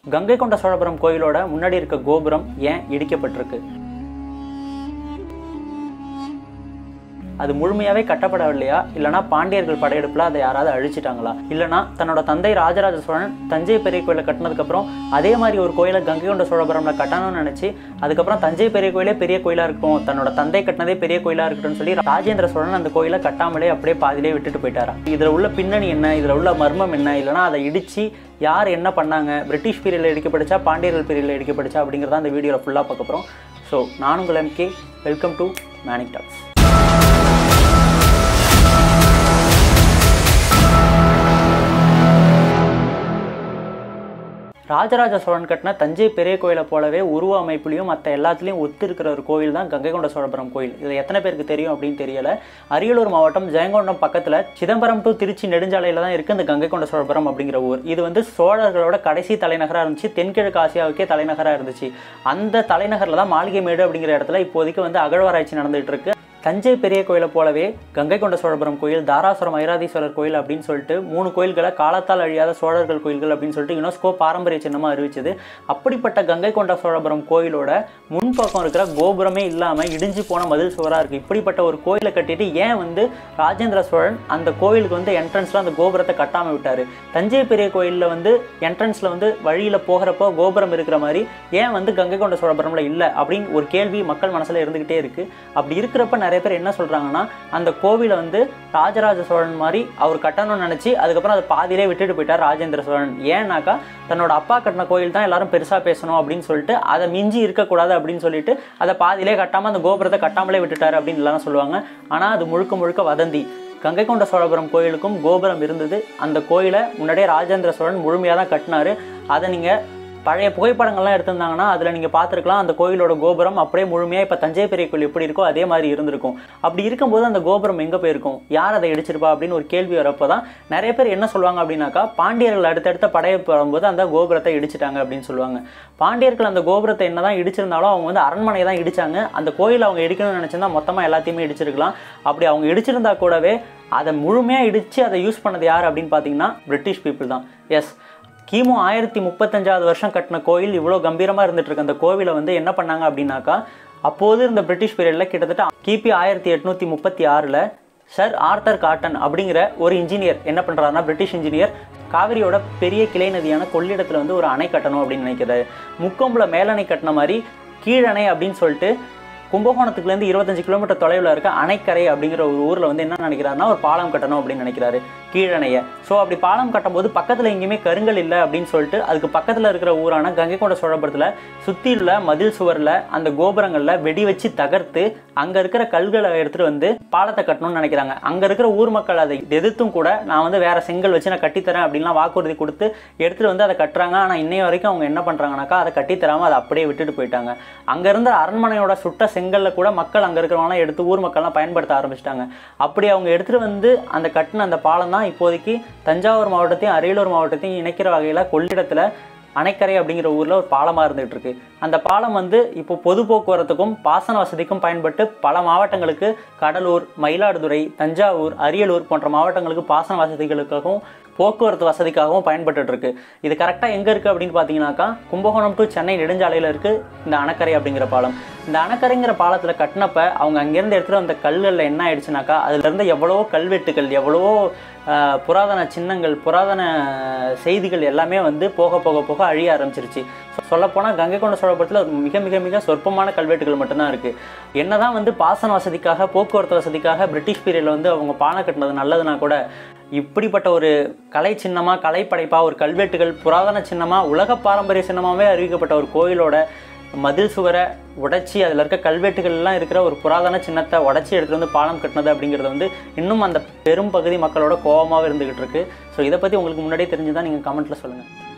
கங்கை கொண்ட சோழபுரம் கோயிலோட முன்னாடி இருக்க கோபுரம் ஏன் இடிக்கப்பட்டிருக்கு அது முழுமையாவே கட்டப்படவில்லையா இல்லைனா பாண்டியர்கள் படையெடுப்புல அதை யாராவது அழிச்சிட்டாங்களா இல்லைனா தன்னோட தந்தை ராஜராஜ சோழன் தஞ்சை பெரிய கோயிலை கட்டினதுக்கப்புறம் அதே மாதிரி ஒரு கோயிலை கங்கை கொண்ட சோழபுரம்ல கட்டணும்னு நினைச்சு அதுக்கப்புறம் தஞ்சை பெரிய கோயிலே பெரிய கோயிலா இருக்கும் தன்னோட தந்தை கட்டினதே பெரிய கோயிலா இருக்கட்டும்னு சொல்லி ராஜேந்திர சோழன் அந்த கோயிலை கட்டாமலே அப்படியே பாதியிலே விட்டுட்டு போயிட்டாரா இதுல உள்ள பின்னணி என்ன இதுல உள்ள மர்மம் என்ன இல்லைனா அதை இடிச்சு யார் என்ன பண்ணாங்க பிரிட்டிஷ் பீரியடில் இடிக்கப்பட்டுச்சா பாண்டியர்கள் பீரியடில் இடிக்கப்பட்டுச்சா அப்படிங்கிறத அந்த வீடியோவில் ஃபுல்லாக பார்க்க போகிறோம் ஸோ நான் உங்கள் MK welcome to manic talks Rajaraja Cholan கட்டின தஞ்சை பெரிய கோயிலை போலவே உருவ அமைப்புலையும் மற்ற எல்லாத்துலேயும் ஒத்து இருக்கிற ஒரு கோயில் தான் கங்கை கொண்ட சோழபுரம் கோயில் இது எத்தனை பேருக்கு தெரியும் அப்படின்னு தெரியல அரியலூர் மாவட்டம் ஜெயங்கொண்டம் பக்கத்தில் சிதம்பரம் டு திருச்சி நெடுஞ்சாலையில் தான் இருக்குது இந்த கங்கை கொண்ட சோழபுரம் அப்படிங்கிற ஊர் இது வந்து சோழர்களோட கடைசி தலைநகராக இருந்துச்சு தென்கிழக்கு ஆசியாவுக்கே தலைநகராக இருந்துச்சு அந்த தலைநகரில் தான் மாளிகை மேடு அப்படிங்கிற இடத்துல இப்போதைக்கு வந்து அகழ்வாராய்ச்சி நடந்துகிட்டு இருக்கு தஞ்சை பெரிய கோயிலை போலவே கங்கை கொண்ட சோழபுரம் கோயில் தாராசுரம் ஐராதீஸ்வரர் கோயில் அப்படின்னு சொல்லிட்டு மூணு கோயில்களை காலத்தால் அழியாத சோழர்கள் கோயில்கள் அப்படின்னு சொல்லிட்டு யுனெஸ்கோ பாரம்பரிய சின்னமாக அறிவிச்சது அப்படிப்பட்ட கங்கை கொண்ட சோழபுரம் கோயிலோட முன்பக்கம் இருக்கிற கோபுரமே இல்லாமல் இடிஞ்சு போன மதில் சுவராக இருக்குது இப்படிப்பட்ட ஒரு கோயிலை கட்டிட்டு ஏன் வந்து ராஜேந்திர சோழன் அந்த கோயிலுக்கு வந்து என்ட்ரன்ஸில் அந்த கோபுரத்தை கட்டாமல் விட்டார் தஞ்சை பெரிய கோயிலில் வந்து என்ட்ரன்ஸில் வந்து வழியில் போகிறப்போ கோபுரம் இருக்கிற மாதிரி ஏன் வந்து கங்கை கொண்ட சோழபுரமில் இல்லை அப்படின்னு ஒரு கேள்வி மக்கள் மனசில் இருந்துக்கிட்டே இருக்குது அப்படி இருக்கிறப்ப நிறைய பேர் என்ன சொல்கிறாங்கன்னா அந்த கோவிலை வந்து ராஜராஜ சோழன் மாதிரி அவர் கட்டணும்னு நினச்சி அதுக்கப்புறம் அதை பாதியிலே விட்டுட்டு போயிட்டார் ராஜேந்திர சோழன் ஏன்னாக்கா தன்னோட அப்பா கட்டின கோயில் தான் எல்லாரும் பெருசாக பேசணும் அப்படின்னு சொல்லிட்டு அதை மிஞ்சி இருக்கக்கூடாது அப்படின்னு சொல்லிட்டு அதை பாதியிலே கட்டாமல் அந்த கோபுரத்தை கட்டாமலே விட்டுட்டார் அப்படின்னு எல்லாம் சொல்லுவாங்க ஆனால் அது முழுக்க முழுக்க வதந்தி கங்கை கொண்ட சோழபுரம் கோயிலுக்கும் கோபுரம் இருந்தது அந்த கோயிலை முன்னாடியே ராஜேந்திர சோழன் முழுமையாக தான் கட்டினாரு அதை நீங்கள் பழைய புகைப்படங்கள்லாம் எடுத்திருந்தாங்கன்னா அதில் நீங்கள் பார்த்துருக்கலாம் அந்த கோயிலோட கோபுரம் அப்படியே முழுமையாக இப்போ தஞ்சை பெரிய கோயில் எப்படி இருக்கோ அதே மாதிரி இருந்திருக்கும் அப்படி இருக்கும்போது அந்த கோபுரம் எங்கே போயிருக்கும் யார் அதை இடிச்சிருப்பா அப்படின்னு ஒரு கேள்வி வரப்போ தான் நிறைய பேர் என்ன சொல்லுவாங்க அப்படின்னாக்கா பாண்டியர்கள் அடுத்தடுத்த படையெடுப்பு வரும்போது அந்த கோபுரத்தை இடிச்சிட்டாங்க அப்படின்னு சொல்லுவாங்க பாண்டியர்கள் அந்த கோபுரத்தை என்ன தான் இடிச்சிருந்தாலும் அவங்க வந்து அரண்மனையை தான் இடிச்சாங்க அந்த கோயில் அவங்க இடிக்கணும்னு நினச்சிருந்தா மொத்தமாக எல்லாத்தையுமே இடிச்சிருக்கலாம் அப்படி அவங்க இடிச்சிருந்தா கூடவே அதை முழுமையாக இடித்து அதை யூஸ் பண்ணது யார் அப்படின்னு பார்த்தீங்கன்னா பிரிட்டிஷ் பீப்புள் தான் எஸ் கிமு ஆயிரத்தி முப்பத்தஞ்சாவது வருஷம் கட்டின கோயில் இவ்வளோ கம்பீரமாக இருந்துட்டு இருக்க அந்த கோவிலை வந்து என்ன பண்ணாங்க அப்படின்னாக்கா அப்போது இருந்த பிரிட்டிஷ் பீரியடில் கிட்டத்தட்ட கிபி ஆயிரத்தி எட்நூற்றி முப்பத்தி ஆறில் சர் ஆர்த்தர் காட்டன் அப்படிங்கிற ஒரு இன்ஜினியர் என்ன பண்ணுறாருன்னா பிரிட்டிஷ் இன்ஜினியர் காவிரியோட பெரிய கிளை நதியான கொள்ளிடத்தில் வந்து ஒரு அணை கட்டணும் அப்படின்னு நினைக்கிறாரு முக்கொம்புல மேலணை கட்டின மாதிரி கீழணை அப்படின்னு சொல்லிட்டு கும்பகோணத்துக்குலேருந்து இருபத்தஞ்சு கிலோமீட்டர் தொலைவில் இருக்க அணைக்கரை அப்படிங்கிற ஒரு ஊரில் வந்து என்ன நினைக்கிறாருன்னா ஒரு பாலம் கட்டணும் அப்படின்னு நினைக்கிறாரு கீழணையை ஸோ அப்படி பாலம் கட்டும்போது பக்கத்தில் எங்கேயுமே கருங்கல் இல்லை அப்படின்னு சொல்லிட்டு அதுக்கு பக்கத்தில் இருக்கிற ஊரான கங்கை கொண்ட சோழபுரத்தில் சுற்றி உள்ள மதில் சுவரில் அந்த கோபுரங்களில் வெடி வச்சு தகர்த்து அங்கே இருக்கிற கல்களை எடுத்துகிட்டு வந்து பாலத்தை கட்டணும்னு நினைக்கிறாங்க அங்கே இருக்கிற ஊர் மக்கள் அதை எதிர்த்தும் கூட நான் வந்து வேறு செங்கல் வச்சு நான் கட்டித்தரேன் அப்படின்லாம் வாக்குறுதி கொடுத்து எடுத்துகிட்டு வந்து அதை கட்டுறாங்க ஆனால் இன்னைய வரைக்கும் அவங்க என்ன பண்ணுறாங்கனாக்கா அதை கட்டித்தராமல் அதை அப்படியே விட்டுட்டு போயிட்டாங்க அங்கே இருந்த அரண்மனையோட சுட்ட செங்கல்ல கூட மக்கள் அங்கே இருக்கிறவங்களாம் எடுத்து ஊர் மக்கள்லாம் பயன்படுத்த ஆரம்பிச்சிட்டாங்க அப்படி அவங்க எடுத்துகிட்டு வந்து அந்த கட்டின அந்த பாலம் தான் இப்போதைக்கு தஞ்சாவூர் மாவட்டத்தையும் அரியலூர் மாவட்டத்தையும் இணைக்கிற வகையில் கொள்ளிடத்தில் அணைக்கரை அப்படிங்கிற ஊரில் ஒரு பாலமாக இருந்துகிட்டு இருக்கு அந்த பாலம் வந்து இப்போ பொது போக்குவரத்துக்கும் பாசன வசதிக்கும் பயன்பட்டு பல மாவட்டங்களுக்கு கடலூர் மயிலாடுதுறை தஞ்சாவூர் அரியலூர் போன்ற மாவட்டங்களுக்கு பாசன வசதிகளுக்காகவும் போக்குவரத்து வசதிக்காகவும் பயன்பட்டு இருக்கு இது கரெக்டாக எங்கே இருக்குது அப்படின்னு பார்த்தீங்கன்னாக்கா கும்பகோணம் டு சென்னை நெடுஞ்சாலையில் இருக்குது இந்த அணைக்கரை அப்படிங்கிற பாலம் இந்த அணைக்கரைங்கிற பாலத்தில் கட்டினப்ப அவங்க அங்கேருந்து எடுத்துகிட்டு வந்த கல்களில் என்ன ஆயிடுச்சுனாக்கா அதுலேருந்து எவ்வளவோ கல்வெட்டுகள் எவ்வளவோ புராதன சின்னங்கள் புராதன செய்திகள் எல்லாமே வந்து போக போக போக அழிய ஆரம்பிச்சிருச்சு சொல்லப்போனால் கங்கை கொண்ட சோழபுரத்தில் மிக மிக மிக சொற்பமான கல்வெட்டுகள் மட்டும்தான் இருக்குது என்னதான் வந்து பாசன வசதிக்காக போக்குவரத்து வசதிக்காக பிரிட்டிஷ் பீரியடில் வந்து அவங்க பாலம் கட்டினது நல்லதுன்னா கூட இப்படிப்பட்ட ஒரு கலை சின்னமாக கலைப்படைப்பாக ஒரு கல்வெட்டுகள் புராதன சின்னமாக உலக பாரம்பரிய சின்னமாகவே அறிவிக்கப்பட்ட ஒரு கோயிலோட மதில் சுவரை உடைச்சி அதில் இருக்க கல்வெட்டுகள்லாம் இருக்கிற ஒரு புராதன சின்னத்தை உடச்சி எடுத்துகிட்டு வந்து பாலம் கட்டினது அப்படிங்கிறது வந்து இன்னும் அந்த பெரும் பகுதி மக்களோட கோபமாக இருந்துகிட்டு இருக்கு ஸோ இதை பற்றி உங்களுக்கு முன்னாடியே தெரிஞ்சுதான் நீங்கள் கமெண்ட்டில் சொல்லுங்கள்